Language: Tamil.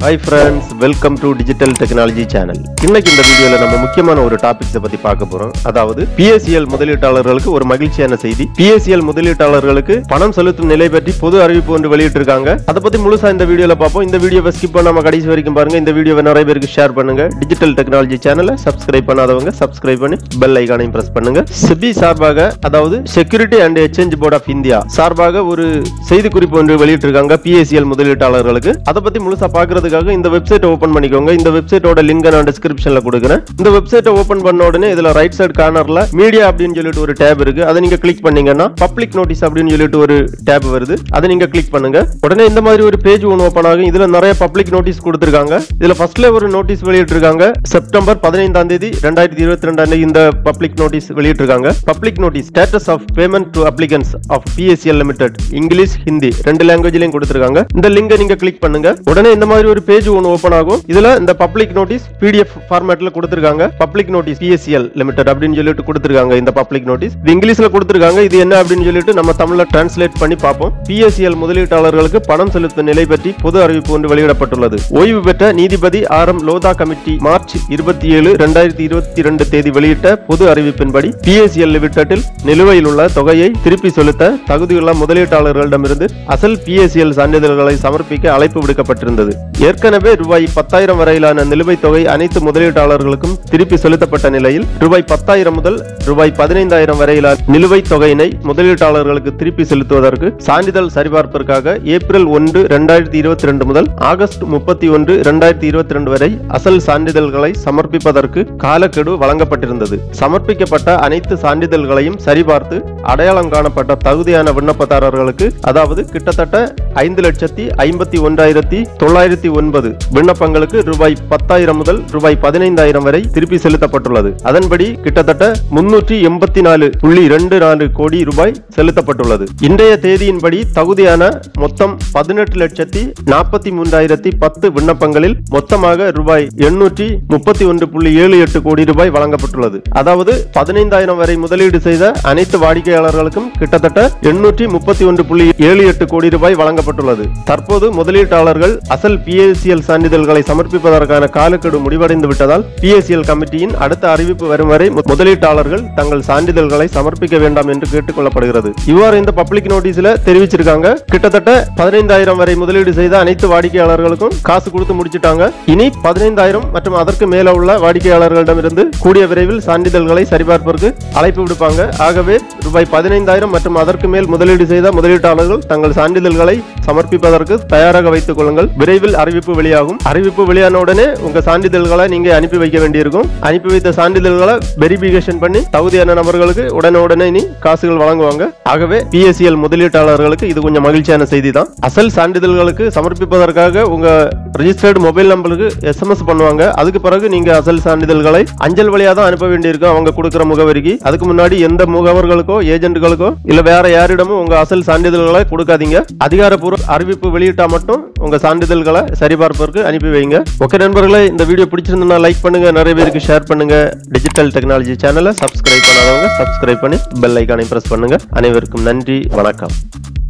hi friends welcome to digital technology channel இன்னைக்கு இந்த வீடியோல நம்ம முக்கியமான ஒரு டாபிக்ஸை பத்தி பார்க்க போறோம் அதாவது பிஎஸ்சிஎல் முதலீட்டாளர்களுக்கு ஒரு மகிழ்ச்சியான செய்தி பிஎஸ்சிஎல் முதலீட்டாளர்களுக்கு பணம் செலுத்தும் நிலை பற்றி பொது அறிவிப்பு ஒன்று வெளியிட்டிருக்காங்க அதை பத்தி முழுசா இந்த வீடியோல பார்ப்போம் இந்த வீடியோவை ஸ்கிப் பண்ணாம கடைசி வரைக்கும் பாருங்க இந்த வீடியோவை நிறைய பேருக்கு ஷேர் பண்ணுங்க டிஜிட்டல் டெக்னாலஜி சேனலை சப்ஸ்கிரைப் பண்ணாதவங்க சப்ஸ்கிரைப் பண்ணி பெல் ஐகானையும் பிரஸ் பண்ணுங்க செபி சார்பாக அதாவது security and exchange board of India சார்பாக ஒரு செய்தி குறிப்பு ஒன்று வெளியிட்டிருக்காங்க பிஎஸ்சிஎல் முதலீட்டாளர்களுக்கு அதை பத்தி முழுசா பாக்குறதுக்காக இந்த வெப்சைட் ஓபன் பண்ணிக்கோங்க இந்த வெப்சைட்டோட லிங்க் நான் டிஸ்கிரிப்ஷன்ல கொடுக்குறேன் இந்த வெப்சைட்டை ஓபன் பண்ண உடனே இதுல ரைட் சைடு கார்னர்ல மீடியா அப்படின்னு சொல்லிட்டு ஒரு டேப் இருக்கு அதை நீங்க கிளிக் பண்ணீங்கன்னா பப்ளிக் நோட்டீஸ் அப்படின்னு சொல்லிட்டு ஒரு டேப் வருது அதை நீங்க கிளிக் பண்ணுங்க உடனே இந்த மாதிரி ஒரு பேஜ் ஒன்று ஓபன் ஆகும் இதுல நிறைய பப்ளிக் நோட்டீஸ் கொடுத்திருக்காங்க இதுல ஃபர்ஸ்ட்ல ஒரு நோட்டீஸ் வெளியிட்டிருக்காங்க செப்டம்பர் பதினைந்தாம் தேதி ரெண்டாயிரத்தி இருபத்தி ரெண்டாம் தேதி இந்த பப்ளிக் நோட்டீஸ் வெளியிட்டிருக்காங்க public notice status of payment to applicants of BSCL limited English Hindi ரெண்டு லாங்குவேஜ்லயும் கொடுத்திருக்காங்க இந்த லிங்கை நீங்க கிளிக் பண்ணுங்க உடனே இந்த மாதிரி ஒரு பேஜ் ஒன்று ஓபன் ஆகும் இதுல இந்த பப்ளிக் நோட்டீஸ் பிடிஎஃப் ஃபார்மேட்ல கொடுத்திருக்காங்க பப்ளிக் நோட்டீஸ் பிஎஸ்சிஎல் லிமிடெட் அப்படின்னு சொல்லிட்டு கொடுத்திருக்காங்க இந்த பப்ளிக் நோட்டீஸ் இது இங்கிலீஷ்ல கொடுத்திருக்காங்க இது என்ன அப்படின்னு சொல்லிட்டு நம்ம தமிழ்ல டிரான்ஸ்லேட் பண்ணி பார்ப்போம் பிஎஸ்சிஎல் முதலீட்டாளர்களுக்கு பணம் செலுத்தும் நிலை பற்றி பொது அறிவிப்பு ஒன்று வெளியிடப்பட்டுள்ளது ஓய்வு பெற்ற நீதிபதி R M Lodha committee March இருபத்தி ஏழு ரெண்டாயிரத்தி இருபத்தி ரெண்டு தேதி வெளியிட்ட பொது அறிவிப்பின்படி பிஎஸ்சிஎல் லிமிடெட்டில் நிலுவையில் உள்ள தொகையை திருப்பி செலுத்த தகுதியுள்ள முதலீட்டாளர்களிடமிருந்து அசல் பிஎஸ்சிஎல் சான்றிதழ்களை சமர்ப்பிக்க அழைப்பு விடுக்கப்பட்டிருந்தது ஏற்கனவே ரூபாய் பத்தாயிரம் வரையிலான நிலுவைத் தொகை அனைத்து முதலீட்டாளர்களுக்கும் திருப்பி செலுத்தப்பட்ட நிலையில் ரூபாய் பத்தாயிரம் முதல் ரூபாய் பதினைந்தாயிரம் வரையிலான நிலுவைத் தொகையினை முதலீட்டாளர்களுக்கு திருப்பி செலுத்துவதற்கு சான்றிதழ் சரிபார்ப்பிற்காக ஏப்ரல் ஒன்று இரண்டாயிரத்தி இருபத்தி ரெண்டு முதல் ஆகஸ்ட் முப்பத்தி ஒன்று இரண்டாயிரத்தி இருபத்தி ரெண்டு வரை அசல் சான்றிதழ்களை சமர்ப்பிப்பதற்கு காலக்கெடு வழங்கப்பட்டிருந்தது சமர்ப்பிக்கப்பட்ட அனைத்து சான்றிதழ்களையும் சரிபார்த்து அடையாளம் காணப்பட்ட தகுதியான விண்ணப்பதாரர்களுக்கு அதாவது கிட்டத்தட்ட ஐந்து லட்சத்தி ஐம்பத்தி ஒன்றாயிரத்தி தொள்ளாயிரத்தி ஒன்பது விண்ணப்பங்களுக்கு ரூபாய் பத்தாயிரம் முதல் ரூபாய் பதினைந்தாயிரம் வரை திருப்பி செலுத்தப்பட்டுள்ளது அதன்படி கிட்டத்தட்ட முன்னூற்றி எண்பத்தி நாலு புள்ளி இரண்டு நாலு கோடி ரூபாய் செலுத்தப்பட்டுள்ளது இன்றைய தேதியின்படி தகுதியான மொத்தம் பதினெட்டு லட்சத்தி நாற்பத்தி மூன்றாயிரத்தி பத்து விண்ணப்பங்களில் மொத்தமாக ரூபாய் எண்ணூற்றி முப்பத்தி ஒன்று புள்ளி ஏழு எட்டு கோடி ரூபாய் வழங்கப்பட்டுள்ளது அதாவது பதினைந்தாயிரம் வரை முதலீடு செய்த அனைத்து வாடிக்கையாளர்களுக்கும் கிட்டத்தட்ட எண்ணூற்றி முப்பத்தி ஒன்று புள்ளி ஏழு எட்டு கோடி ரூபாய் வழங்கப்பட்டுள்ளது தற்போது முதலீட்டாளர்கள் அசல் பிஎஸ்சிஎல் சான்றிதழ்களை சமர்ப்பிப்பதற்கான காலக்கெடு முடிவடைந்து விட்டதால் பிஎஸ்சிஎல் கமிட்டியின் அடுத்த அறிவிப்பு வரும் வரை மு- முதலீட்டாளர்கள் தங்கள் சான்றிதழ்களை சமர்ப்பிக்க வேண்டாம் என்று கேட்டுக் கொள்ளப்படுகிறது இவ்வாறு இந்த பப்ளிக் நோட்டீஸ்ல தெரிவிச்சிருக்காங்க கிட்டத்தட்ட பதினைந்தாயிரம் வரை முதலீடு செய்த அனைத்து வாடிக்கையாளர்களுக்கும் காசு கொடுத்து முடிச்சிட்டாங்க இனி பதினைந்தாயிரம் மற்றும் அதற்கு மேல உள்ள வாடிக்கையாளர்களிடமிருந்து கூடிய விரைவில் சான்றிதழ்களை சரிபார்ப்பதற்கு அழைப்பு விடுப்பாங்க ஆகவே ரூபாய் பதினைந்தாயிரம் மற்றும் அதற்கு மேல் முதலீடு செய்த முதலீட்டாளர்கள் தங்கள் சான்றிதழ்களை சமர்ப்பிப்பதற்கு தயாராக வைத்துக் கொள்ளுங்கள் விரைவில் அறிவிப்பு வெளியாகும் அறிவிப்பு வெளியான உடனே உங்க சான்றிதழ்களை நீங்க அனுப்பி வைக்க வேண்டியிருக்கும் அனுப்பி வைத்த சான்றிதழ்களை வெரிபிகேஷன் பண்ணி தகுதியான நபர்களுக்கு உடனே உடனே இனி காசுகள் வழங்குவாங்க ஆகவே பிஎஸ்சிஎல் முதலீட்டாளர்களுக்கு இது கொஞ்சம் மகிழ்ச்சியான செய்தி தான் அசல் சான்றிதழ்களுக்கு சமர்ப்பிப்பதற்காக உங்க ரெஜிஸ்டர்டு மொபைல் நம்பருக்கு எஸ்எம்எஸ் பண்ணுவாங்க அதுக்கு பிறகு நீங்க அசல் சான்றிதழ்களை அஞ்சல் வழியா தான் அனுப்ப வேண்டியிருக்கும் அவங்க கொடுக்கிற முகவரிக்கு அதுக்கு முன்னாடி எந்த முகவர்களுக்கோ ஏஜென்ட்டுகளுக்கோ இல்ல வேற யாரிடமும் உங்க அசல் சான்றிதழ்களை கொடுக்காதீங்க அதிகாரப்பூர்வ அறிவிப்பு வெளியிட்டா மட்டும் உங்க சான்றிதழ்களை சரிபார்ப்பதற்கு அனுப்பி வைங்க ஓகே நண்பர்களே இந்த வீடியோ பிடிச்சிருந்தா லைக் பண்ணுங்க நிறைய பேருக்கு ஷேர் பண்ணுங்க டிஜிட்டல் டெக்னாலஜி சேனலை சப்ஸ்கிரைப் பண்ணாதவங்க சப்ஸ்கிரைப் பண்ணி பெல் ஐக்கானை பிரஸ் பண்ணுங்க அனைவருக்கும் நன்றி வணக்கம்